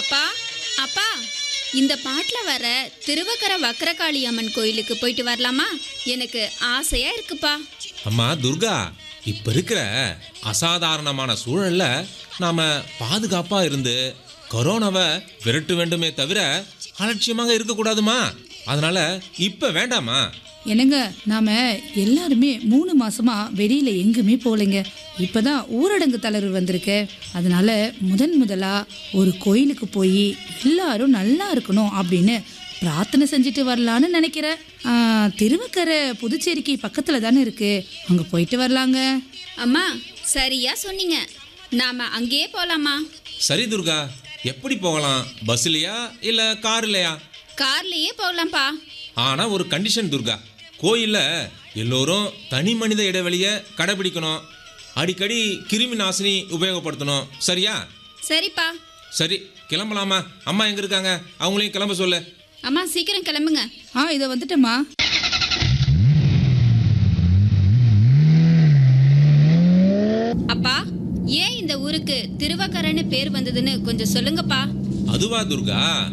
அப்பா அப்பா இந்த பாட்டில் வர திருவக்கர வக்கரகாளி அம்மன் கோயிலுக்கு போயிட்டு வரலாமா எனக்கு ஆசையா இருக்குப்பா அம்மா துர்கா இப்ப இருக்கிற அசாதாரணமான சூழல்ல நாம பாதுகாப்பா இருந்து கொரோனாவை விரட்ட வேண்டுமே தவிர அலட்சியமாக இருக்கக்கூடாதுமா அதனால இப்ப வேண்டாமா என்னங்க நாம எல்லாருமே மூணு மாசமா வெளியில எங்குமே போகலைங்க இப்பதான் ஊரடங்கு தளர்வு வந்திருக்கு அதனால முதன் முதலா ஒரு கோயிலுக்கு போய் எல்லாரும் நல்லா இருக்கணும் அப்படின்னு பிரார்த்தனை செஞ்சுட்டு வரலான்னு நினைக்கிறேன் ஆ, திருவக்கரை புதுச்சேரிக்கு பக்கத்துல தானே இருக்கு அங்க போயிட்டு வரலாங்க அம்மா சரியா சொன்னீங்க நாம அங்கேயே போலாமா சரி துர்கா எப்படி போகலாம் பஸ்லையா இல்ல கார்லையா கார்லயே போகலாம்ப்பா ஆனா ஒரு கண்டிஷன் துர்கா கோயில்ல எல்லோரும் தனி மனித இடைவெளியை கடைபிடிக்கணும் அடிக்கடி கிருமி நாசினி உபயோகப்படுத்தணும் சரியா சரிப்பா சரி கிளம்பலாமா அம்மா எங்க இருக்காங்க அவங்களையும் கிளம்ப சொல்லு அம்மா சீக்கிரம் கிளம்புங்க ஆ இதை வந்துட்டேம்மா அப்பா ஏன் இந்த ஊருக்கு திருவக்கரைன்னு பேர் வந்ததுன்னு கொஞ்சம் சொல்லுங்கப்பா அதுவா துர்கா